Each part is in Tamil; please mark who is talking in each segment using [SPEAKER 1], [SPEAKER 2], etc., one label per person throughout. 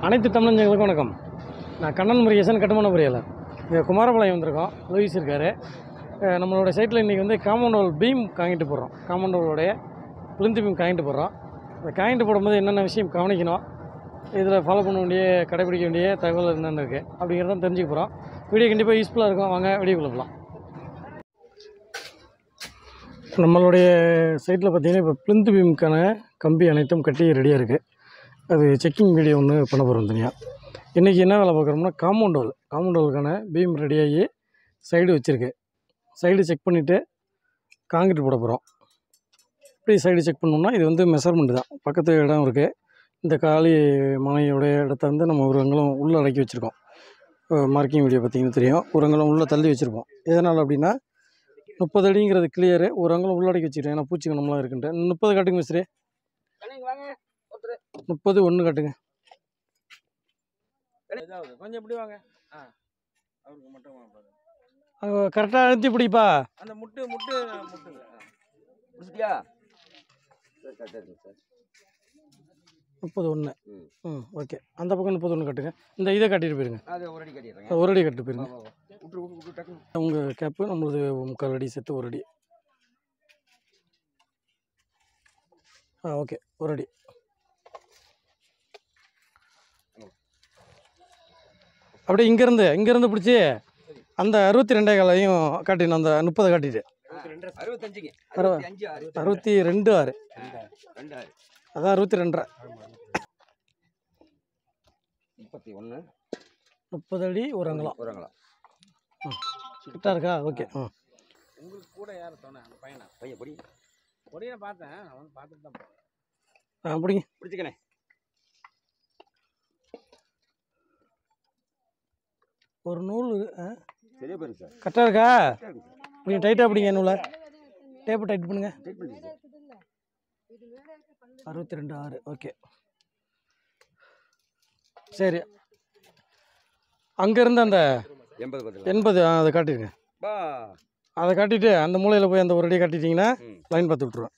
[SPEAKER 1] அனைத்து தமிழஞ்சங்களுக்கும் வணக்கம் நான் கண்ணன் முருகேசன் கட்டுமான பொறியாளர் இங்கே குமாரபாளையம் வந்திருக்கோம் லூயிஸ் இருக்கார் அஹ் நம்மளோட சைட்டில் இன்றைக்கி வந்து காம்பவுண்ட் வால் பீம் காங்கிட்டு போடுறோம் காம்பவுண்ட் வாலோடைய பிளிந்து பீம் காங்கிட்டு போடுறோம் இந்த காங்கிட்டு போடும்போது என்னென்ன விஷயம் கவனிக்கணும் இதில் ஃபாலோ பண்ண வேண்டிய கடைபிடிக்க வேண்டிய தகவல் என்னென்ன இருக்குது அப்படிங்கிறத தெரிஞ்சுக்க போகிறோம் வீடியோ கண்டிப்பாக யூஸ்ஃபுல்லாக இருக்கும் வாங்க வீடியோக்குள்ள போகலாம் நம்மளுடைய சைட்டில் பார்த்தீங்கன்னா இப்போ பிளிந்து பீமுக்கான கம்பி அனைத்தும் கட்டி ரெடியாக இருக்குது அது செக்கிங் வீடியோ ஒன்று பண்ண போகிறோம் தனியாக இன்றைக்கி என்ன வேலை பார்க்குறோம்னா காம்பவுண்ட் வால் காம்பவுண்ட் வாலுக்கான பீம் ரெடியாகி சைடு வச்சுருக்கு சைடு செக் பண்ணிவிட்டு காங்கிரீட் போட போகிறோம் இப்படி சைடு செக் பண்ணோம்னா இது வந்து மெஷர்மெண்ட் தான் பக்கத்து இடம் இருக்குது இந்த காலி மனையோடைய இடத்த வந்து நம்ம ஒரு அங்கலம் உள்ளே அடக்கி வச்சுருக்கோம் மார்க்கிங் வீடியோ பார்த்தீங்கன்னா தெரியும் ஒரு அங்கலம் உள்ளே தள்ளி வச்சுருப்போம் எதனால் அப்படின்னா முப்பது அடிங்கிறது கிளியரு ஒரு அங்கலம் உள்ளடக்கி வச்சுக்கிறேன் ஏன்னா பூச்சிக்கணம்லாம் இருக்குன்ட்டு முப்பது காட்டுங்க மிஸ்ரே முப்பது ஒன்று காட்டுங்க
[SPEAKER 2] கொஞ்சம் இப்படி வாங்க ஆ அவருக்கு மட்டும் வாங்க.
[SPEAKER 1] அங்கே கரெக்டாக அழுத்தி பிடிப்பா
[SPEAKER 2] அந்த முட்டு முட்டு முட்டுங்க முடிச்சிட்டியா சரி சரி சரிங்க சார்
[SPEAKER 1] முப்பது ஒன்று
[SPEAKER 2] ம்.
[SPEAKER 1] ம் ஓகே அந்த பக்கம் முப்பது ஒன்று கட்டுங்க இந்த இதை கட்டிட்டு போயிருங்க
[SPEAKER 2] அது ஒரு அடி கட்டிடுறேங்க
[SPEAKER 1] ஒரு அடி கட்டு போயிருங்க
[SPEAKER 2] வா, வா, வா. விட்டுரு விட்டுரு விட்டுரு டக்குனு
[SPEAKER 1] உங்கள் கேப்பு நம்மளது முக்கால் அடி சேர்த்து ஒரு அடி ஆ ஓகே ஒரு அடி அப்படியே இங்கேருந்து இங்கேருந்து பிடிச்சி அந்த அறுபத்தி ரெண்டே காலையும் காட்டினு அந்த முப்பதை காட்டிட்டு
[SPEAKER 2] அறுபத்தஞ்சுங்க
[SPEAKER 1] பரவா-
[SPEAKER 2] அறுபத்தி அஞ்சு அறுபத்தி
[SPEAKER 1] அறுபத்தி ரெண்டு ஆறு
[SPEAKER 2] ரெண்டு ஆறு
[SPEAKER 1] அதான் அறுபத்தி ரெண்டரை
[SPEAKER 2] முப்பத்தி ஒன்று
[SPEAKER 1] முப்பது அடி ஒரு அங்கலம்
[SPEAKER 2] வருங்களா
[SPEAKER 1] கரெக்டாக இருக்கா ஓகே ம்
[SPEAKER 2] உங்களுக்கு கூட யார் சொன்னேன் அந்த பையனா பையன் பொடி பொடியை பார்த்தேன் அவன் பார்த்துட்டு தான் போகிறேன்
[SPEAKER 1] ஆ பிடிங்க
[SPEAKER 2] பிடிச்சிக்கணே
[SPEAKER 1] ஒரு நூல் ஆ
[SPEAKER 2] சரியா பாருங்க சார்
[SPEAKER 1] கரெக்டாக இருக்கா பிடிங்க டைட்டாக பிடிங்க நூலை டேப்பு டைட் பண்ணுங்க
[SPEAKER 2] டைட் பண்ணிடுங்க சார்
[SPEAKER 1] அறுபத்தி ரெண்டு ஆறு ஓகே சரி அங்கேருந்து அந்த
[SPEAKER 2] எண்பது பதில்
[SPEAKER 1] எண்பது ஆ, அதை காட்டிடுங்க
[SPEAKER 2] பா
[SPEAKER 1] அதை காட்டிட்டு அந்த மூலையில் போய் அந்த ஒரு அடி காட்டிட்டீங்கன்னா
[SPEAKER 2] ம்
[SPEAKER 1] லைன் பார்த்து விட்ருவேன்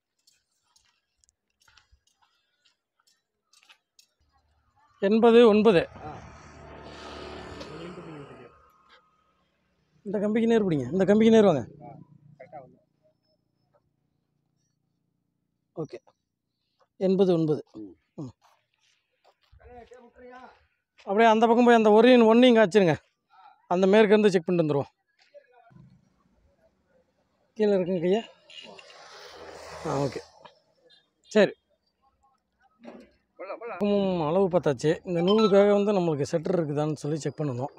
[SPEAKER 1] எண்பது ஒன்பது
[SPEAKER 2] ஆ.
[SPEAKER 1] இந்த கம்பிக்கு நேர் பிடிங்க இந்த கம்பிக்கு நேர் வாங்க ஓகே எண்பது ஒன்பது
[SPEAKER 2] ம்.
[SPEAKER 1] ம் அப்படியே அந்த பக்கம் போய் அந்த ஒரு ஒன்றையும் காய்ச்சிருங்க அந்த மேற்கேருந்து செக் பண்ணிட்டு வந்துடுவோம் கீழே இருக்குங்க கையா ஆ ஓகே சரி
[SPEAKER 2] போடலாம் போடலாம்
[SPEAKER 1] பக்கமும் அளவு பார்த்தாச்சு இந்த நூலுக்காக வந்து நம்மளுக்கு செட்டர் இருக்குதான்னு சொல்லி செக் பண்ணணும்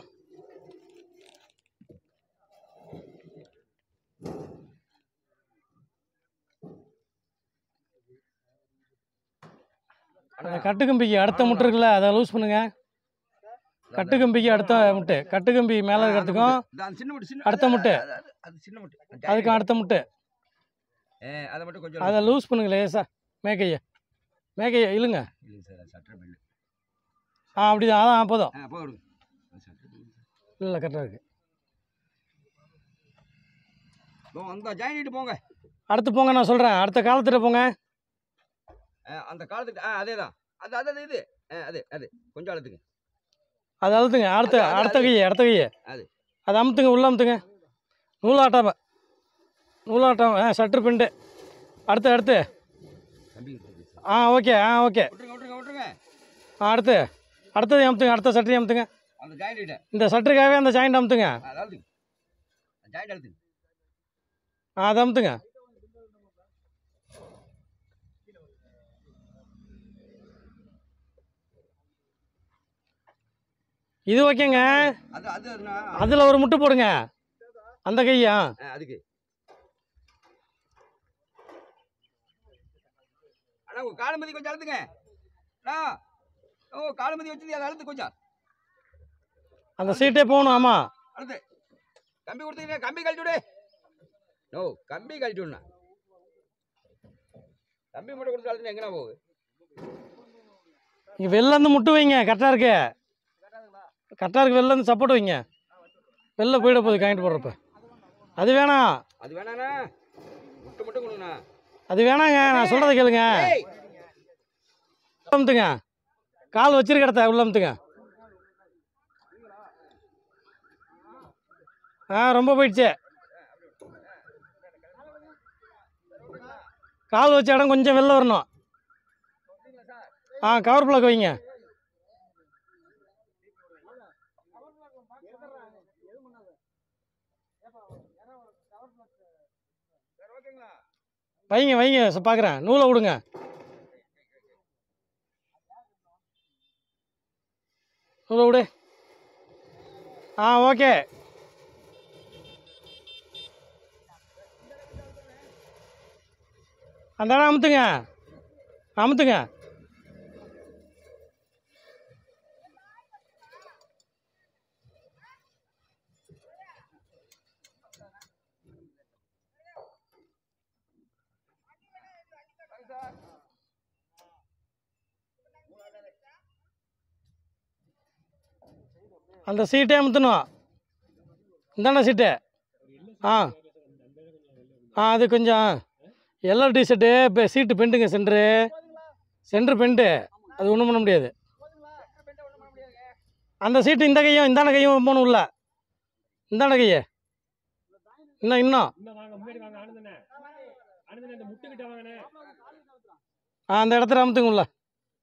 [SPEAKER 1] அந்த கட்டுக்கம்பிக்கு அடுத்த முட்டை இருக்குல்ல அதை லூஸ் பண்ணுங்க கட்டுக்கம்பிக்கு அடுத்த முட்டை கட்டுக்கம்பி மேலே இருக்கிறதுக்கும்
[SPEAKER 2] இந்த அந்த சின்ன முட்டு சின்ன
[SPEAKER 1] அடுத்த முட்டை.
[SPEAKER 2] அது- அது- அது சின்ன முட்டு அந்த
[SPEAKER 1] அதுக்கும் அடுத்த முட்டை
[SPEAKER 2] ஏ, அதை மட்டும் கொஞ்சம்
[SPEAKER 1] அதை லூஸ் பண்ணுங்க லேசா மேக்கைய மேக்கைய இழுங்க
[SPEAKER 2] இல்லைங்க சார் சட்டர் பில்லு
[SPEAKER 1] ஆ அப்படிதான் அதான் போதும்
[SPEAKER 2] ஆ போடுங்க சட்டர் பில்லு
[SPEAKER 1] இல்லை கரெக்டாக இருக்குது
[SPEAKER 2] போ அந்த ஜாயினிட்டு போங்க
[SPEAKER 1] அடுத்து போங்க நான் சொல்கிறேன் அடுத்த காலத்தில் போங்க
[SPEAKER 2] ஆ, அந்த காலத்துக்கு ஆ அதே தான் அது அது அது இது ஆ அது அது கொஞ்சம் அழுத்துங்க
[SPEAKER 1] அது அழுத்துங்க அடுத்த
[SPEAKER 2] அது- அது-
[SPEAKER 1] அடுத்த கையை அடுத்த கையை
[SPEAKER 2] அது.
[SPEAKER 1] அது அமுத்துங்க உள்ள அமுத்துங்க நூலாட்டாம நூலாட்டம் ஆ சட்ரு பிண்டு அடுத்து அடுத்து
[SPEAKER 2] தம்பி இருக்குது சார்.
[SPEAKER 1] ஆ ஓகே ஆ ஓகே
[SPEAKER 2] விட்டுருங்க விட்டுருங்க விட்டுருங்க
[SPEAKER 1] ஆ அடுத்து அடுத்தது அமுத்துங்க அடுத்த சட்டரி அமுத்துங்க
[SPEAKER 2] அந்த ஜாயின்ட்
[SPEAKER 1] இந்த சட்டருக்காகவே அந்த ஜாயிண்ட் அமுத்துங்க
[SPEAKER 2] அது அழுத்துங்க ஜாயிண்ட் அழுத்துங்க
[SPEAKER 1] ஆ அதை அமுத்துங்க இது ஓகேங்க
[SPEAKER 2] அது அது அது நான்
[SPEAKER 1] அதில் ஒரு முட்டை போடுங்க அந்த கையா
[SPEAKER 2] ஆ, அதுக்கு அண்ணா உங்க காலமதி கொஞ்சம் அழுத்துங்க அண்ணா ஓ காலமதி வச்சிருந்தீங்க அதை அழுத்து கொஞ்சம்
[SPEAKER 1] அந்த சீட்டே போகணும் ஆமாம்
[SPEAKER 2] அழுத்து கம்பி கொடுத்தீங்க கம்பி கழட்டி விடு நோ கம்பி கழட்டி விடணும் கம்பி மட்டும் கொடுத்து அழுத்துனா எங்கண்ணா போகுது
[SPEAKER 1] இங்கே வெளில இருந்து முட்டு வைங்க கரெக்டாக இருக்கு கரெக்டாக இருக்கு வெளில இருந்து சப்போர்ட் வைங்க வெளில போயிட போகுது காயின்ட்டு போடுறப்ப அது வேணாம்
[SPEAKER 2] அது வேணாண்ணா முட்டை மட்டும் கொடுங்கண்ணா
[SPEAKER 1] அது வேணாங்க நான் சொல்கிறத கேளுங்க
[SPEAKER 2] ஏய்
[SPEAKER 1] அமுத்துங்க கால் வச்சிருக்கடத்த உள்ள அமுத்துங்க ஆ ரொம்ப போயிடுச்சு கால் வச்ச இடம் கொஞ்சம் வெளில வரணும் ஆ கவர் பிளாக் வைங்க
[SPEAKER 2] சார் ஓகேங்களா
[SPEAKER 1] வைங்க வைங்க பார்க்குறேன் நூலை விடுங்க நூலை விடு ஆ ஓகே அந்த இடம் அமுத்துங்க அமுத்துங்க அந்த சீட்டே அமுத்தணும் இந்தாண்ட சீட்டு ஆ ஆ அது கொஞ்சம் எல்லோ டிஷர்ட்டு இப்போ சீட்டு பெண்டுங்க சென்ட்ரு சென்ட்ரு பெண்டு அது ஒன்றும் பண்ண முடியாது அந்த சீட்டு இந்த கையும் இந்தாண்ட கையும் போகணும் உள்ள இந்தாண்ட கையே இன்னும் இன்னும்
[SPEAKER 3] இன்னும் வாங்க முன்னாடி வாங்க ஆனந்தண்ணே ஆனந்தண்ணே இந்த முட்டுக்கிட்ட வாங்கண்ணே
[SPEAKER 1] ஆ அந்த இடத்துல அமுத்துங்க உள்ள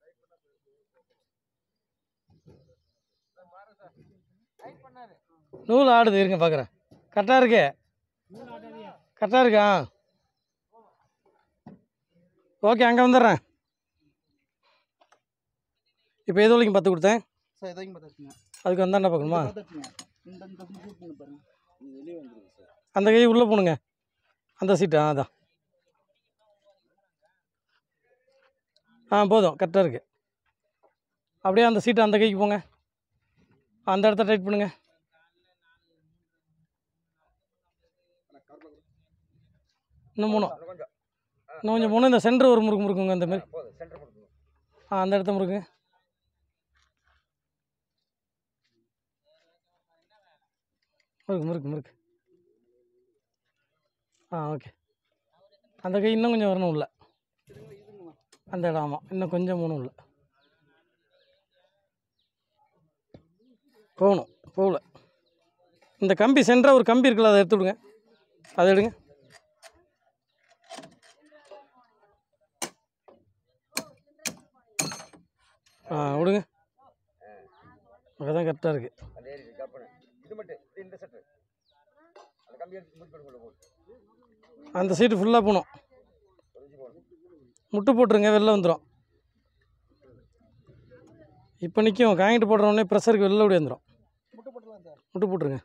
[SPEAKER 1] நூல் ஆடுது இருங்க பார்க்குறேன் கரெக்டாக இருக்கு
[SPEAKER 3] நூல் ஆட்டாதீங்க
[SPEAKER 1] கரெக்டாக இருக்கா ஓகே அங்கே வந்துடுறேன் இப்போ எது வரைக்கும் பத்து கொடுத்தேன்
[SPEAKER 4] சார் இதையும் பார்த்துருக்கீங்க
[SPEAKER 1] அதுக்கு வந்தாண்டா பார்க்கணுமா
[SPEAKER 4] பார்த்துருக்கீங்க இந்த இந்த ஷூட் பண்ணி பாருங்க இது வெளியே வந்துருக்கு சார்
[SPEAKER 1] அந்த கை உள்ளே போணுங்க அந்த சீட்டு ஆ அதான் ஆ போதும் கரெக்டாக இருக்குது அப்படியே அந்த சீட்டு அந்த கைக்கு போங்க அந்த இடத்த டைட் பண்ணுங்க இன்னும் மூணும்
[SPEAKER 2] இன்னும் கொஞ்சம்
[SPEAKER 1] இன்னும் கொஞ்சம் மூணு இந்த சென்டர் ஒரு முறுக்கு முறுக்குங்க அந்த மாதிரி
[SPEAKER 2] போதும் சென்டர் கொடுத்துங்க
[SPEAKER 1] ஆ அந்த இடத்த முறுக்குங்க முறுக்கு முறுக்கு முறுக்கு ஆ ஓகே அந்த கை இன்னும் கொஞ்சம் வரணும் உள்ள அந்த இடம் ஆமாம் இன்னும் கொஞ்சம் மூணும் உள்ள போகணும் போகல இந்த கம்பி சென்டராக ஒரு கம்பி இருக்குல்ல அதை எடுத்து விடுங்க அதை எடுங்க ஆ விடுங்க அதான் கரெக்டாக இருக்குது
[SPEAKER 2] அந்த ஏரி கற்பனை இது மட்டும் இது இந்த செட்டு அந்த கம்பி எடுத்து முடிச்சு போட்டு போட்டு
[SPEAKER 1] அந்த சீட்டு ஃபுல்லாக போகணும்
[SPEAKER 2] கொஞ்சம் போகணும்
[SPEAKER 1] முட்டு போட்டுருங்க வெளில வந்துடும் இப்போ நிற்கும் காங்கிட்டு போடுறோடனே ப்ரெஷருக்கு வெளில ஓடி வந்துடும்
[SPEAKER 4] முட்டை போட்டுலாம் சார்
[SPEAKER 1] முட்டு போட்டுருங்க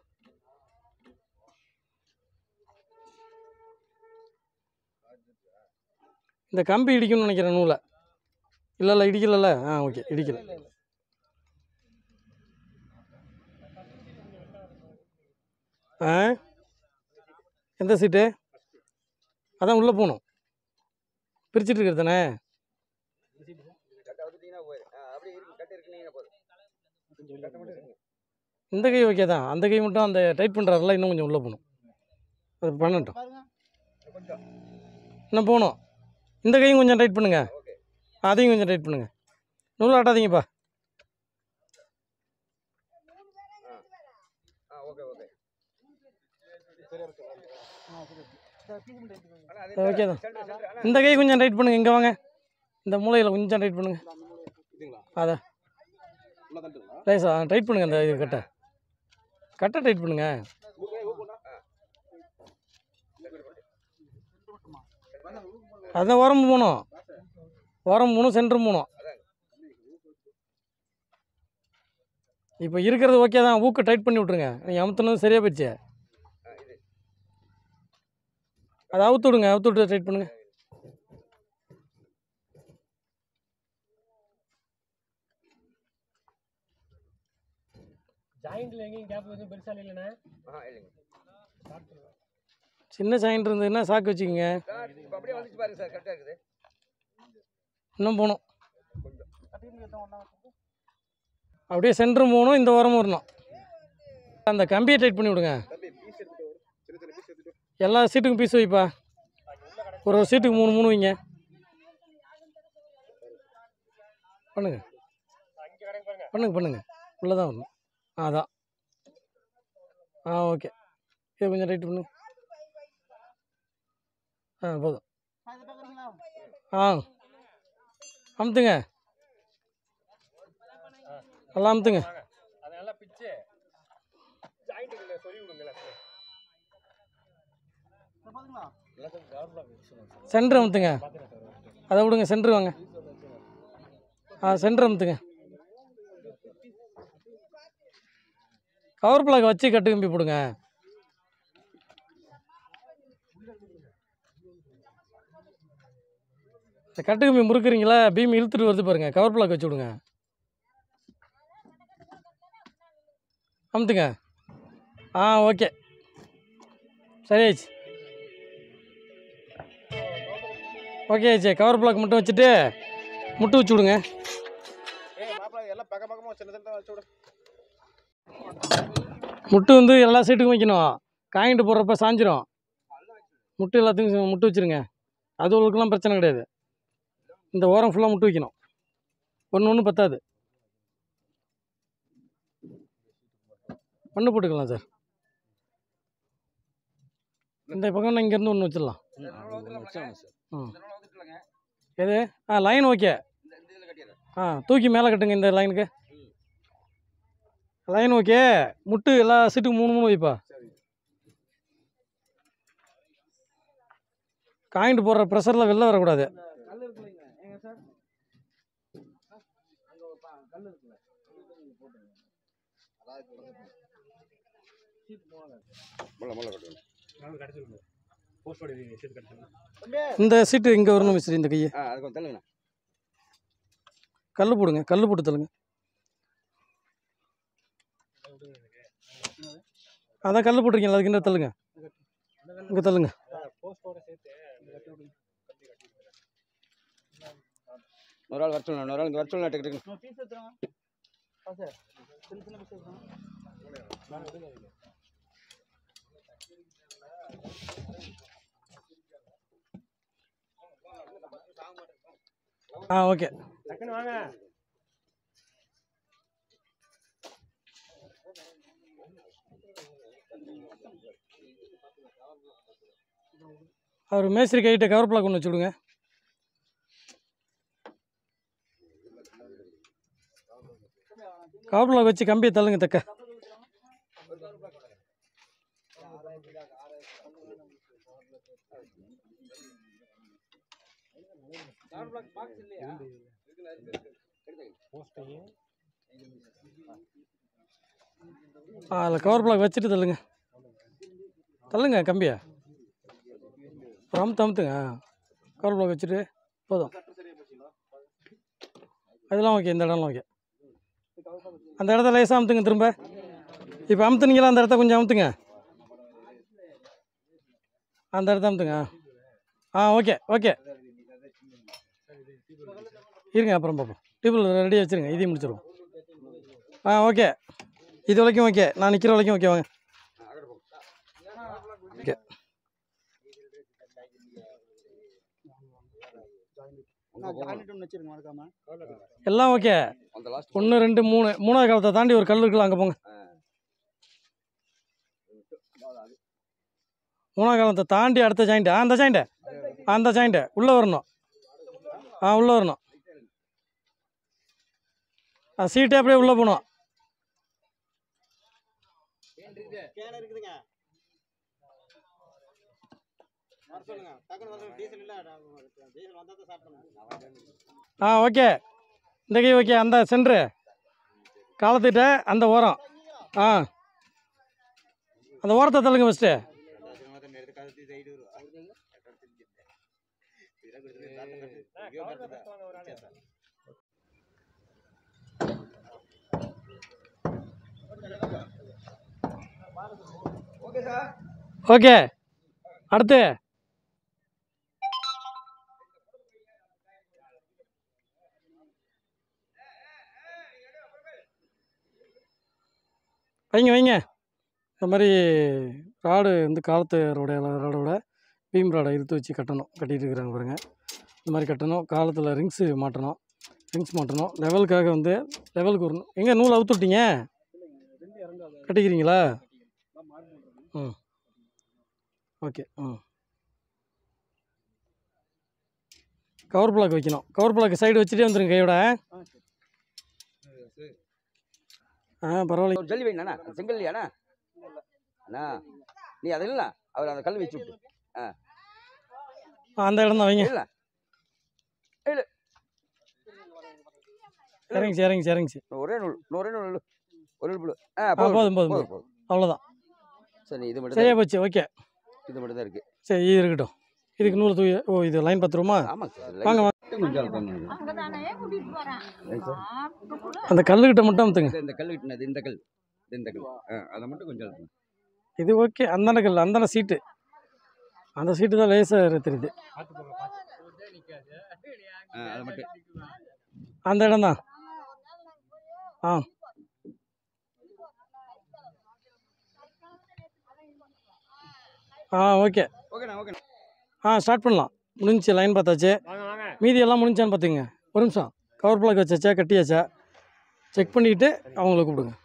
[SPEAKER 1] இந்த கம்பி இடிக்கணும்னு நினைக்கிறேன் நூலை இல்லை இல்லை இடிக்கலல்ல ஆ ஓகே இடிக்கல
[SPEAKER 4] இல்லை இல்லை
[SPEAKER 1] ஆ எந்த சீட்டு அதான் உள்ளே போகணும் பிரிச்சுட்டு இருக்கிறது தானே
[SPEAKER 2] கட்டை வந்துட்டீங்கன்னா போயிரு ஆ அப்படியே இருக்கு கட்டை இருக்குனீங்கன்னா போதும் கட்டை மட்டும் இருக்குங்க
[SPEAKER 1] இந்த கை ஓகே தான் அந்த கை மட்டும் அந்த டைட் பண்ணுறாருல இன்னும் கொஞ்சம் உள்ளே போகணும் அது பண்ணட்டும்
[SPEAKER 4] பாருங்க
[SPEAKER 2] கொஞ்சம்
[SPEAKER 1] இன்னும் போகணும் இந்த கையும் கொஞ்சம் டைட் பண்ணுங்க
[SPEAKER 2] ஓகே
[SPEAKER 1] அதையும் கொஞ்சம் டைட் பண்ணுங்க நூல் ஆட்டாதீங்கப்பா
[SPEAKER 2] ஆ ஓகே ஓகே
[SPEAKER 4] சரியா இருக்கு ஆ சரி சார் பீஸ் மட்டும் எடுத்துக்கோங்க
[SPEAKER 2] ஆனால் அது
[SPEAKER 1] ஓகே தான்
[SPEAKER 2] சென்டர் சென்டர் ஆனால்
[SPEAKER 1] இந்த கை கொஞ்சம் டைட் பண்ணுங்க இங்கே வாங்க இந்த மூலையில் கொஞ்சம் டைட் பண்ணுங்க
[SPEAKER 4] இதுங்களா
[SPEAKER 1] அதை
[SPEAKER 4] உள்ள தட்டுங்களா
[SPEAKER 1] லேசா டைட் பண்ணுங்க அந்த இது கட்டை கட்டை டைட் பண்ணுங்க அதான் உரம் போகணும் உரம் மூணும் சென்டர் மூணும் இப்போ இருக்கிறது ஓகே தான் ஊக்க டைட் பண்ணி விட்ருங்க நீங்கள் அமுத்துனது சரியாக போயிடுச்சு
[SPEAKER 2] இது
[SPEAKER 1] அதை அவுத்து விடுங்க அவுத்து விட்டு டைட் பண்ணுங்க
[SPEAKER 3] ஜாயிண்ட்ல எங்கேயும் கேப் எதுவும் பெருசா இல்லைண்ணே
[SPEAKER 2] ஆ இல்லைங்க
[SPEAKER 1] சின்ன சாயின் இருந்ததுன்னா சாக்கு வச்சுக்கோங்க
[SPEAKER 2] சார் இப்போ அப்படியே வந்துச்சு பாருங்க சார் கரெக்டாக இருக்குது
[SPEAKER 1] இன்னும் போகணும்
[SPEAKER 4] கட்டிங் எடுத்தோம் ஒன்றா
[SPEAKER 1] அப்படியே சென்டர் மூணும் இந்த உரமும் வரணும் அந்த கம்பியை டைட் பண்ணி விடுங்க
[SPEAKER 4] தம்பி பீஸ் எடுத்துட்டு வரும் சின்ன சின்ன பீஸ் எடுத்துட்டு
[SPEAKER 1] எல்லா சீட்டுக்கும் பீஸ் வைப்பா ஒரு ஒரு சீட்டுக்கு மூணு மூணு வைங்க பண்ணுங்க
[SPEAKER 3] கடைக்கு பாருங்க
[SPEAKER 1] பண்ணுங்க பண்ணுங்க உள்ளே தான் வரணும் ஆ அதான் ஆ ஓகே இது கொஞ்சம் ரைட் பண்ணு ஆ போதும்
[SPEAKER 4] அது பார்க்குறீங்களா
[SPEAKER 1] ஆ அமுத்துங்க நல்லா அமுத்துங்க
[SPEAKER 3] அது நல்லா பிச்சு ஜாயிண்ட் இல்லை சொல்லி விடுங்களேன்
[SPEAKER 4] இதை பார்த்துங்களா
[SPEAKER 1] சென்டர் அமுத்துங்க அதை விடுங்க சென்டர் வாங்க ஆ சென்டர் அமுத்துங்க கவர் பிளாக் வச்சு கட்டு கம்பி போடுங்க இந்த கட்டு கம்பி முறுக்குறீங்களா பீம் இழுத்துட்டு வருது பாருங்க கவர் பிளாக் வச்சு விடுங்க அமுத்துங்க ஆ ஓகே சரியாச்சு ஓகே ஆச்சு கவர் பிளாக் மட்டும் வச்சுட்டு முட்டு வச்சு விடுங்க
[SPEAKER 4] ஏய் மாப்பிள்ளை எல்லாம் பக்க பக்கமாக சின்ன சின்ன வச்சு விடு
[SPEAKER 1] முட்டு வந்து எல்லா சைட்டுக்கும் வைக்கணும் காயின்ட்டு போடுறப்ப சாஞ்சிரும் முட்டு எல்லாத்துக்கும் முட்டு வச்சுருங்க அது உங்களுக்குலாம் பிரச்சனை கிடையாது இந்த ஓரம் ஃபுல்லாக முட்டு வைக்கணும் ஒன்று ஒன்று பத்தாது மண்ணு போட்டுக்கலாம் சார் இந்த பக்கம் நான் இங்கேருந்து ஒன்று வச்சிடலாம் ம் எது ஆ லைன் ஓகே
[SPEAKER 2] இந்த இந்த இதில் கட்டிடுறேன்
[SPEAKER 1] ஆ தூக்கி மேலே கட்டுங்க இந்த லைனுக்கு லைன் ஓகே முட்டு எல்லா சீட்டுக்கும் மூணு மூணு வைப்பா காயின்ட்டு போடுற ப்ரெஷரில் வெளில வரக்கூடாது
[SPEAKER 4] கல் இருக்குல்லைங்க ஏங்க சார் அங்கே ஒரு பா- கல் இருக்குல்ல போட்டுருங்க
[SPEAKER 2] முள்ள முள்ள கட்டுங்க
[SPEAKER 3] நாங்கள் கிடச்சிருங்க போஸ்டோட சேர்த்து கிடச்சிருங்க
[SPEAKER 4] தம்பி
[SPEAKER 1] இந்த சீட்டு இங்கே வரணும் மிஸ்டர் இந்த கையை
[SPEAKER 2] ஆ அது கொஞ்சம் தள்ளுங்கண்ணா
[SPEAKER 1] கல் போடுங்க கல் போட்டு தள்ளுங்க அதான் கல் போட்டிருக்கீங்களா அதுக்கு என்ன தள்ளுங்க இங்கே தள்ளுங்க
[SPEAKER 3] போஸ்டோட சேர்த்து
[SPEAKER 2] ஒரு ஆள் வர சொல்லணும் ஒரு ஆள் இங்கே வர சொல்லணும் டக்கு
[SPEAKER 4] நம்ம பீஸ் எடுத்துருங்க ஆ சார் சின்ன சின்ன பீஸ் எடுத்துருங்க
[SPEAKER 1] ஆ ஓகே
[SPEAKER 3] டக்குன்னு வாங்க
[SPEAKER 1] அவர் மேஸ்திரி கைகிட்ட கவர் பிளாக் ஒன்று வச்சு விடுங்க கவர் பிளாக் வச்சு கம்பியை தள்ளுங்க தக்க
[SPEAKER 3] போஸ்டையும்
[SPEAKER 1] ஆ அதில் கவர் பிளாக் வச்சுட்டு தள்ளுங்க தள்ளுங்க கம்பியை ஒரு அமுத்து அமுத்துங்க ஆ கவர் பிளாக் வச்சுட்டு போதும் அதெல்லாம் ஓகே இந்த இடம்லாம் ஓகே அந்த இடத்த லேசாக அமுத்துங்க திரும்ப இப்போ அமுத்துனீங்களா அந்த இடத்த கொஞ்சம் அமுத்துங்க அந்த இடத்த அமுத்துங்க ஆ. ஆ ஓகே ஓகே இருங்க அப்புறம் பார்ப்போம் டேபிள் ரெடியாக வச்சுருங்க இதையும் முடிச்சிடுவோம் ஆ ஓகே இது வரைக்கும் ஓகே நான் நிற்கிற வரைக்கும் ஓகே வாங்க ஓகே
[SPEAKER 4] நான் ஜாயிண்ட் ஒன்று வச்சிருங்க மறக்காம
[SPEAKER 1] எல்லாம் ஓகே
[SPEAKER 2] அந்த லாஸ்ட்
[SPEAKER 1] ஒன்று ரெண்டு மூணு மூணாவது காலத்தை தாண்டி ஒரு கல் இருக்குல்ல அங்கே போங்க மூணாவது காலத்தை தாண்டி அடுத்த ஜாயிண்ட் ஆ அந்த ஜாயிண்ட்டு அந்த ஜாயிண்ட்டு உள்ளே வரணும் ஆ உள்ளே வரணும் ஆ சீட்டே அப்படியே உள்ளே போகணும்
[SPEAKER 4] கேன் இருக்குதுங்க வர சொல்லுங்க டக்குனு வர டீசல் இல்லை டீசல் வந்தால் தான் ஸ்டார்ட் பண்ணுங்க
[SPEAKER 1] ஆ ஓகே இந்த கை ஓகே அந்த சென்ட்ரு காலத்துக்கிட்ட அந்த ஓரம் ஆ அந்த ஓரத்தை தள்ளுங்க ஃபஸ்ட்டு
[SPEAKER 2] ஓகே சார்
[SPEAKER 1] ஓகே அடுத்து வைங்க வைங்க இந்த மாதிரி ராடு வந்து காலத்து ரோட ராடோட பீம் ராடை இழுத்து வச்சு கட்டணும் கட்டிட்டு இருக்கிறாங்க பாருங்க இந்த மாதிரி கட்டணும் காலத்தில் ரிங்ஸு மாட்டணும் ரிங்ஸ் மாட்டணும் லெவலுக்காக வந்து லெவலுக்கு வரணும் எங்கே நூல் அவுத்து விட்டீங்க கட்டிக்கிறீங்களா ம் ஓகே ம் கவர் பிளாக் வைக்கணும் கவர் பிளாக் சைடு வச்சுட்டே வந்துருங்க கையோட ஆ பரவாயில்ல
[SPEAKER 2] ஒரு ஜல்லி வைங்கண்ணா செங்கல் இல்லையாண்ணா அண்ணா நீ அதை இல்லை அவர் அந்த கல் வச்சு விட்டு
[SPEAKER 1] ஆ, அந்த இடம் தான் வைங்க
[SPEAKER 2] இல்லை
[SPEAKER 1] இறங்கிச்சு இறங்கிச்சு இறங்கிச்சு
[SPEAKER 2] ஒரே நூல் ஒரே நூல் ஒரு நூல் புழு ஆ
[SPEAKER 1] ஆ
[SPEAKER 2] போதும்
[SPEAKER 1] போதும் போதும்
[SPEAKER 2] போதும்
[SPEAKER 1] போதும்
[SPEAKER 2] போதும்
[SPEAKER 1] அவ்வளோதான்
[SPEAKER 2] சரி இது மட்டும்
[SPEAKER 1] சரியா
[SPEAKER 2] தான்
[SPEAKER 1] போச்சு ஓகே
[SPEAKER 2] இது மட்டும் தான் இருக்கு
[SPEAKER 1] சரி இது இருக்கட்டும் இதுக்கு நூல் தூக்கி ஓ இது லைன் பத்துருமா
[SPEAKER 2] ஆமாங்க சார்
[SPEAKER 1] வாங்க வாங்க
[SPEAKER 2] கொஞ்சம் பண்ணுங்க
[SPEAKER 5] அங்கதானே கூட்டிட்டு போறேன் சாப்பிட்டு கூட
[SPEAKER 1] அந்த கல்லுக்கிட்ட மட்டும் அமுத்துங்க
[SPEAKER 2] இந்த- இந்த கல் விட்டுனது இந்த கல் இந்த கல் ஆ அதை மட்டும் கொஞ்சம் அழுத்துங்க.
[SPEAKER 1] இது ஓகே அந்தாண்ட கல் அந்தாண்ட சீட்டு அந்த சீட்டு தான் லேசாக தெரியுது
[SPEAKER 2] ஆ அதை மட்டும்
[SPEAKER 1] அந்த இடம் தான் ஆ ஆ ஓகே
[SPEAKER 2] ஓகேண்ணா ஓகேண்ணா
[SPEAKER 1] ஆ ஸ்டார்ட் பண்ணலாம் முடிஞ்சுச்சு லைன் பார்த்தாச்சு
[SPEAKER 3] வாங்க வாங்க
[SPEAKER 1] மீதி எல்லாம் முடிஞ்சான்னு பார்த்துங்க ஒரு நிமிஷம் கவர் பிளாக் வச்சாச்சா கட்டியாச்சா செக் பண்ணிவிட்டு அவங்கள கூப்பிடுங்க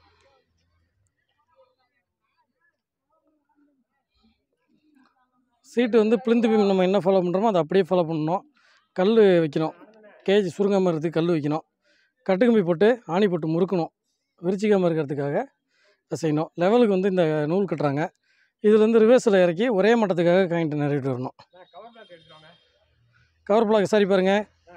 [SPEAKER 1] சீட்டு வந்து பிளிந்து பீம் நம்ம என்ன ஃபாலோ பண்ணுறோமோ அதை அப்படியே ஃபாலோ பண்ணணும் கல் வைக்கணும் கேஜ் சுருங்காமல் இருக்கிறதுக்கு கல் வைக்கணும் கட்டுக்கம்பி போட்டு ஆணி போட்டு முறுக்கணும் விரிச்சிக்காமல் இருக்கிறதுக்காக இதை செய்யணும் லெவலுக்கு வந்து இந்த நூல் கட்டுறாங்க இதுல இருந்து ரிவர்ஸில் இறக்கி ஒரே மட்டத்துக்காக காயின்ட்டு நிறைவேற்றி வரணும்
[SPEAKER 3] கவர் பிளாக் எடுத்துருவாங்க
[SPEAKER 1] கவர் பிளாக் சரி பாருங்க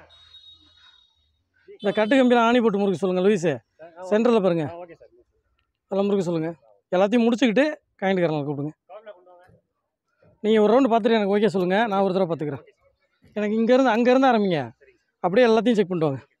[SPEAKER 1] இந்த கட்டு கம்பியில் ஆணி போட்டு முறுக்க சொல்லுங்கள் லூயிஸு சென்டரில் பாருங்க
[SPEAKER 3] ஓகே சார்
[SPEAKER 1] அதெல்லாம் முறுக்க சொல்லுங்கள் எல்லாத்தையும் முடிச்சுக்கிட்டு காயின்ட்டுக்காரங்களை கூப்பிடுங்க
[SPEAKER 3] கவர் பிளாக் கொண்டு வாங்க
[SPEAKER 1] நீங்கள் ஒரு ரவுண்டு பார்த்துட்டு எனக்கு ஓகே சொல்லுங்கள் நான் ஒரு தடவை பார்த்துக்கிறேன் எனக்கு இங்கேருந்து அங்கேருந்து ஆரம்பிங்க அப்படியே எல்லாத்தையும் செக் பண்ணிட்டு வாங்க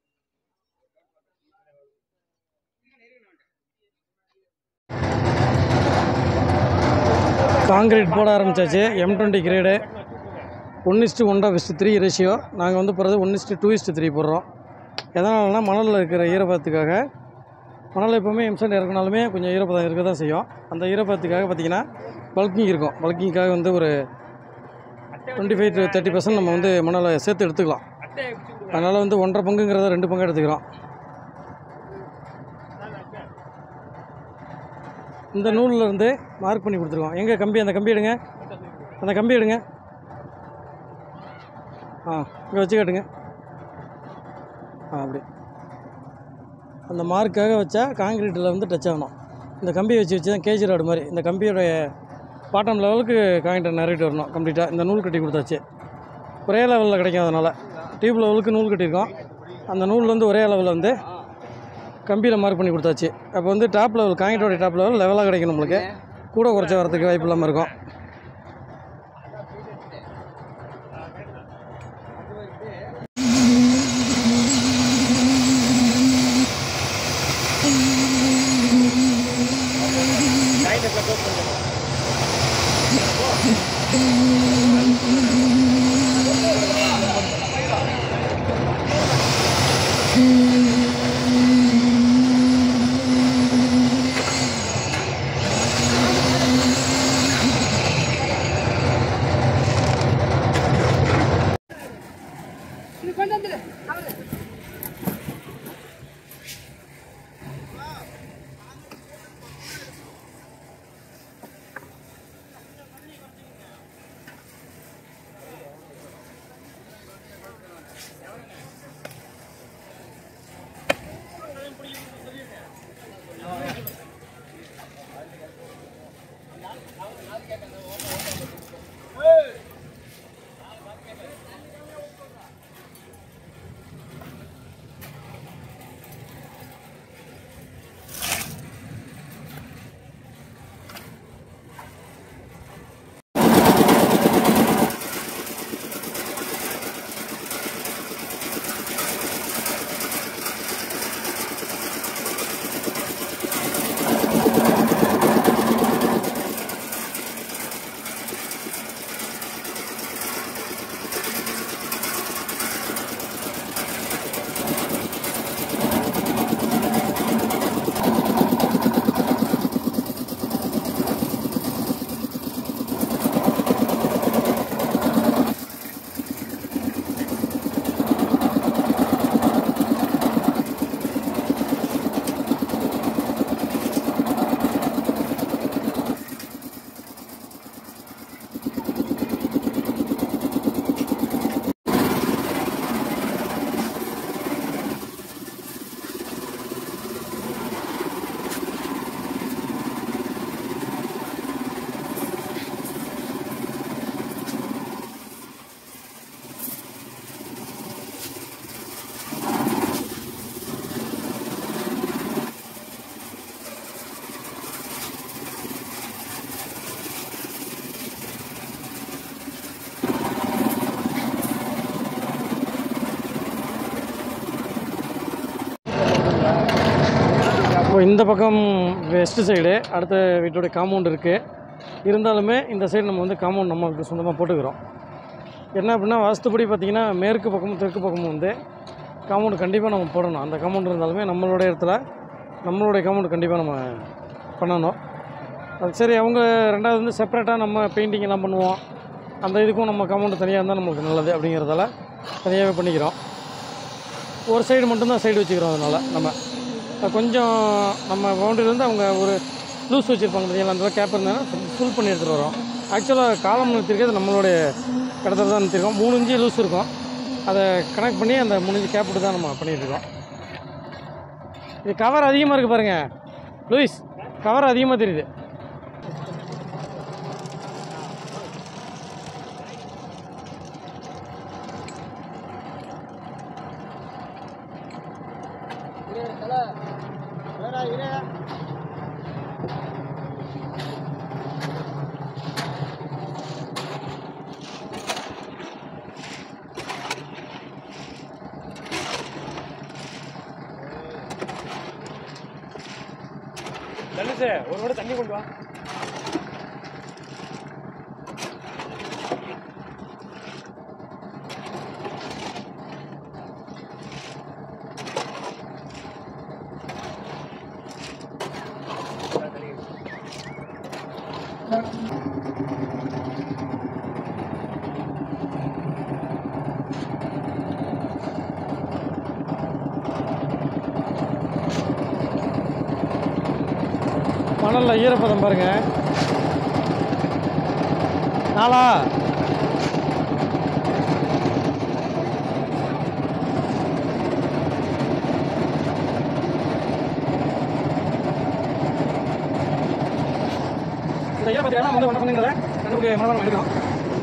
[SPEAKER 1] காங்கிரீட் போட ஆரம்பிச்சாச்சு M twenty grade one is to ஒன்றா இஸ்ட்டு த்ரீ ரேஷியோ நாங்கள் வந்து போகிறது one is to two is to three போடுறோம் எதனாலனா மணலில் இருக்கிற ஈரப்பதத்துக்காக மணல் எப்போவுமே எம்சென்ட் இறக்குனாலுமே கொஞ்சம் ஈரப்பதம் இருக்க தான் செய்யும் அந்த ஈரப்பதத்துக்காக பார்த்தீங்கன்னா பல்கிங் இருக்கும் பல்கிங்காக வந்து ஒரு twenty five to thirty percent நம்ம வந்து மணலை சேர்த்து எடுத்துக்கலாம்
[SPEAKER 3] அட்டையை பிடிச்சி கொடுங்க
[SPEAKER 1] அதனால் வந்து ஒன்றரை பங்குங்கிறத ரெண்டு பங்கு எடுத்துக்கிறோம் இந்த நூலில் இருந்து மார்க் பண்ணி கொடுத்துருக்கோம் எங்கே கம்பி அந்த கம்பி எடுங்க அந்த கம்பி எடுங்க ஆ இங்கே வச்சு காட்டுங்க ஆ அப்படி அந்த மார்க்காக வச்சா காங்கிரீட்டில் வந்து டச் ஆகணும் இந்த கம்பியை வச்சு வச்சு தான் கேஜி ராடு மாதிரி இந்த கம்பியோடைய பாட்டம் லெவலுக்கு காங்கிட்ட நிறையிட்டு வரணும் கம்ப்ளீட்டாக இந்த நூல் கட்டி கொடுத்தாச்சு ஒரே லெவலில் கிடைக்கும் அதனால் டியூப் லெவலுக்கு நூல் கட்டியிருக்கோம் அந்த நூல் வந்து ஒரே லெவலில் வந்து கம்பியில் மார்க் பண்ணி கொடுத்தாச்சு அப்போ வந்து டாப் லெவல் காங்கிட்டோடைய டாப் லெவல் லெவலாக கிடைக்கும் நம்மளுக்கு கூட குறைச்ச வரதுக்கு வாய்ப்பு இல்லாமல் இருக்கும் இப்போ இந்த பக்கம் வெஸ்ட் சைடு அடுத்த வீட்டோடைய காம்பவுண்ட் இருக்குது இருந்தாலுமே இந்த சைடு நம்ம வந்து காம்பவுண்ட் நம்மளுக்கு சொந்தமாக போட்டுக்கிறோம் என்ன அப்படின்னா வாஸ்துப்படி பார்த்திங்கன்னா மேற்கு பக்கமும் தெற்கு பக்கமும் வந்து காம்பவுண்டு கண்டிப்பாக நம்ம போடணும் அந்த காம்பவுண்ட் இருந்தாலுமே நம்மளோட இடத்துல நம்மளுடைய காம்பவுண்டு கண்டிப்பாக நம்ம பண்ணணும் அது சரி அவங்க ரெண்டாவது வந்து செப்பரேட்டாக நம்ம பெயிண்டிங் எல்லாம் பண்ணுவோம் அந்த இதுக்கும் நம்ம காம்பவுண்டு தனியாக இருந்தால் நம்மளுக்கு நல்லது அப்படிங்கிறதால தனியாகவே பண்ணிக்கிறோம் ஒரு சைடு மட்டும்தான் சைடு வச்சுக்கிறோம் அதனால் நம்ம அது கொஞ்சம் நம்ம பவுண்டரியிலேருந்து அவங்க ஒரு லூஸ் வச்சுருப்பாங்க பார்த்தீங்களா அந்த கேப் இருந்தாலும் ஃபுல் பண்ணி எடுத்துகிட்டு வரோம் ஆக்சுவலாக காலம் நிறுத்திருக்கிறது நம்மளுடைய இடத்துல தான் நிறுத்திருக்கோம் மூணு இன்ச்சு லூஸ் இருக்கும் அதை கனெக்ட் பண்ணி அந்த மூணு இன்ச்சு கேப் விட்டு தான் நம்ம பண்ணிகிட்டு இருக்கோம் இது கவர் அதிகமாக இருக்குது பாருங்கள் லூயிஸ் கவர் அதிகமாக தெரியுது
[SPEAKER 4] வேற இரு
[SPEAKER 3] தனுசு ஒரு கூட தண்ணி கொண்டு வா
[SPEAKER 1] மணலில் ஈரப்பதம் பாருங்க நாளா இந்த ஈரப்பதம் வந்து ஒன்று பண்ணுங்கிறத கண்டுபிடி மணல் நம்ம எடுக்கிறோம்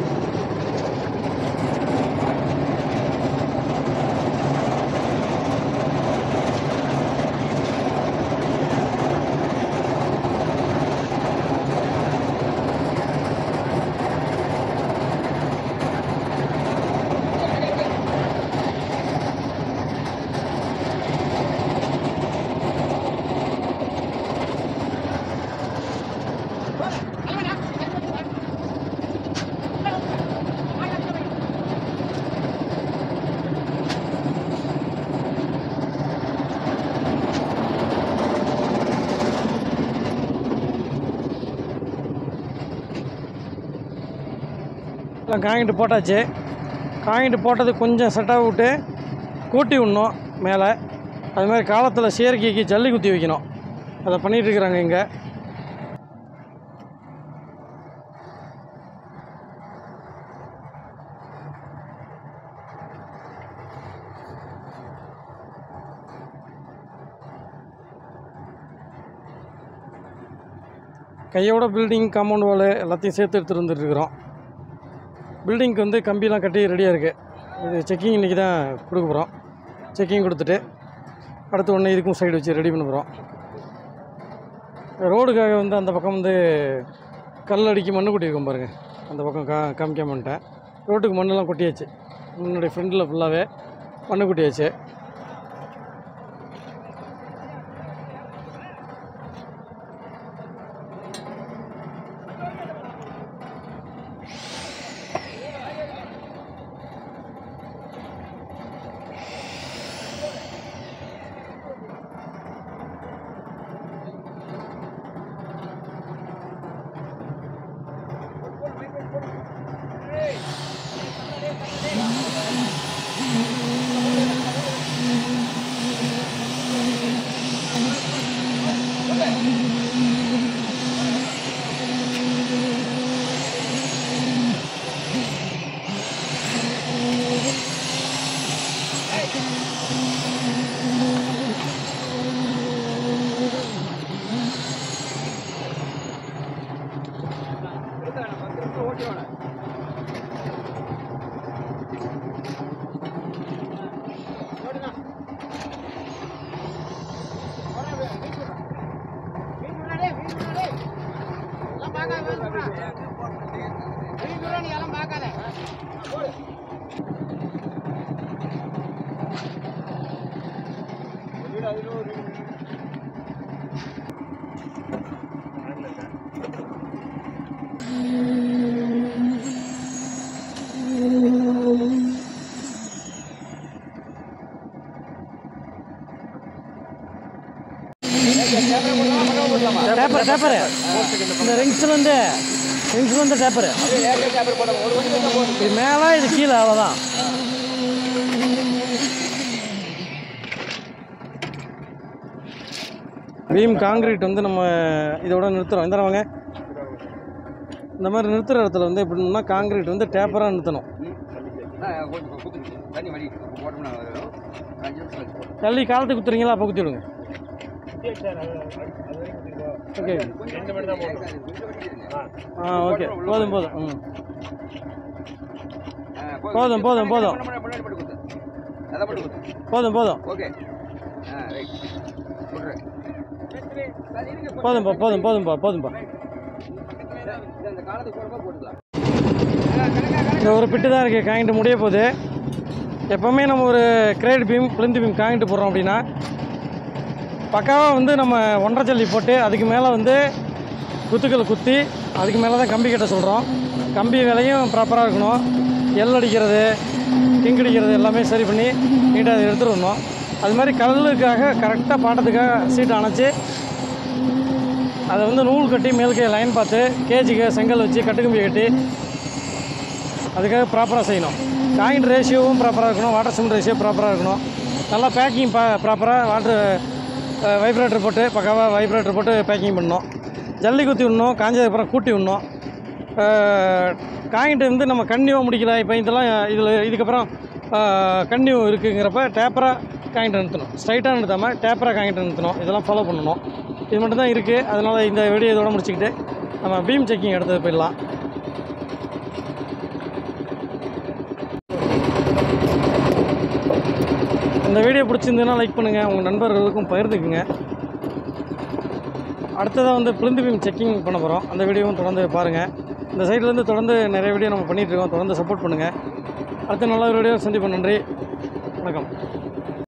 [SPEAKER 1] எல்லாம் காங்கிட்டு போட்டாச்சு காங்கிட்டு போட்டது கொஞ்சம் செட்டாக விட்டு கூட்டி விடணும் மேலே அது மாதிரி காலத்தில் செயற்கைக்கு ஜல்லி குத்தி வைக்கணும் அதை பண்ணிகிட்டு இருக்கிறாங்க இங்கே கையோட பில்டிங் காம்பவுண்ட் வால் எல்லாத்தையும் சேர்த்து எடுத்துகிட்டு வந்துட்டு இருக்கிறோம் பில்டிங்க்கு வந்து கம்பிலாம் கட்டி ரெடியாக இருக்குது இது செக்கிங் இன்றைக்கி தான் கொடுக்க போகிறோம் செக்கிங் கொடுத்துட்டு அடுத்து ஒன்று இதுக்கும் சைடு வச்சு ரெடி பண்ண போகிறோம் ரோடுக்காக வந்து அந்த பக்கம் வந்து கல் அடிக்கி மண்ணு கொட்டியிருக்கோம் பாருங்கள் அந்த பக்கம் கா காமிக்காம வந்துட்டேன் ரோட்டுக்கு மண்ணெல்லாம் கொட்டியாச்சு முன்னாடி ஃப்ரண்டில் ஃபுல்லாகவே மண்ணு கொட்டியாச்சு டேப்பர் டேப்பர் இந்த ரிங்ஸ்லேருந்து ரிங்ஸ்லேருந்து டேப்பர் இது மேலே இது கீழே அவ்வளோதான் பீம் காங்கிரீட் வந்து நம்ம இதோட நிறுத்துறோம் இந்த வாங்க இந்த மாதிரி நிறுத்துற இடத்துல வந்து எப்படின்னா காங்கிரீட் வந்து டேப்பராக நிறுத்தணும்
[SPEAKER 2] தண்ணி வடி போட்டோம்னா அஞ்சு நிமிஷம் வச்சு போட்டோம்
[SPEAKER 1] தள்ளி காலத்துக்கு குத்துறீங்களா அப்போ குத்தி விடுங்க ஓகே
[SPEAKER 3] ரெண்டு மணி தான் போடணும்
[SPEAKER 1] ஆ ஓகே போதும் போதும் ம் போதும், போதும், போதும்.
[SPEAKER 2] முன்னாடி மட்டும் குத்து அதை மட்டும் குத்து
[SPEAKER 1] போதும் போதும்
[SPEAKER 2] ஓகே ஆ ரைட் சொல்கிறேன்
[SPEAKER 1] போதும்பா போதும் போதும்பா போதும்பா
[SPEAKER 2] இந்த காலத்துக்கு போகிறப்ப போட்டுக்கலாம்
[SPEAKER 1] இந்த ஒரு பிட்டு தான் இருக்குது காங்கிட்டு முடிய போகுது எப்போவுமே நம்ம ஒரு grade beam plinth beam concrete போடுறோம் அப்படின்னா பக்காவாக வந்து நம்ம ஒன்றரை ஜல்லி போட்டு அதுக்கு மேலே வந்து குத்துக்கள் குத்தி அதுக்கு மேலே தான் கம்பி கட்ட சொல்கிறோம் கம்பி விலையும் ப்ராப்பராக இருக்கணும் எல் அடிக்கிறது கிங் அடிக்கிறது எல்லாமே சரி பண்ணி நீட்டாக அதை எடுத்துகிட்டு வரணும் அது மாதிரி கல்லுக்காக கரெக்டாக பாட்டத்துக்காக சீட்டை அணைச்சி அதை வந்து நூல் கட்டி மேலுக்கு லைன் பார்த்து கேஜிக்கு செங்கல் வச்சு கட்டுக்கம்பி கட்டி அதுக்காக ப்ராப்பராக செய்யணும் காயின் ரேஷியோவும் ப்ராப்பராக இருக்கணும் வாட்டர் சிமெண்ட் ரேஷியோ ப்ராப்பராக இருக்கணும் நல்லா பேக்கிங் பா ப்ராப்பராக வாட்டர் வைப்ரேட்டர் போட்டு பக்காவாக வைப்ரேட்டர் போட்டு பேக்கிங் பண்ணணும் ஜல்லி குத்தி விடணும் காஞ்சதுக்கப்புறம் கூட்டி விடணும் காயின்ட்டு வந்து நம்ம கன்னியூ முடிக்கல இப்போ இதெல்லாம் இதில் இதுக்கப்புறம் கன்னியூ இருக்குங்கிறப்ப டேப்பராக காயின்ட்டு நிறுத்தணும் ஸ்ட்ரைட்டாக நிறுத்தாமல் டேப்பராக காயின்ட்டு நிறுத்தணும் இதெல்லாம் ஃபாலோ பண்ணணும் இது மட்டும் தான் இருக்குது அதனால் இந்த வீடியோ இதோட முடிச்சுக்கிட்டு நம்ம பீம் செக்கிங் எடுத்தது போயிடலாம் இந்த வீடியோ பிடிச்சிருந்ததுன்னா லைக் பண்ணுங்கள் உங்கள் நண்பர்களுக்கும் பகிர்ந்துக்குங்க அடுத்ததாக வந்து பிளிந்து பீம் செக்கிங் பண்ண போகிறோம் அந்த வீடியோவும் தொடர்ந்து பாருங்கள் இந்த சைட்லேருந்து தொடர்ந்து நிறைய வீடியோ நம்ம பண்ணிகிட்டு இருக்கோம் தொடர்ந்து சப்போர்ட் பண்ணுங்கள் அடுத்த நல்ல ஒரு வீடியோ சந்திப்போம் நன்றி வணக்கம்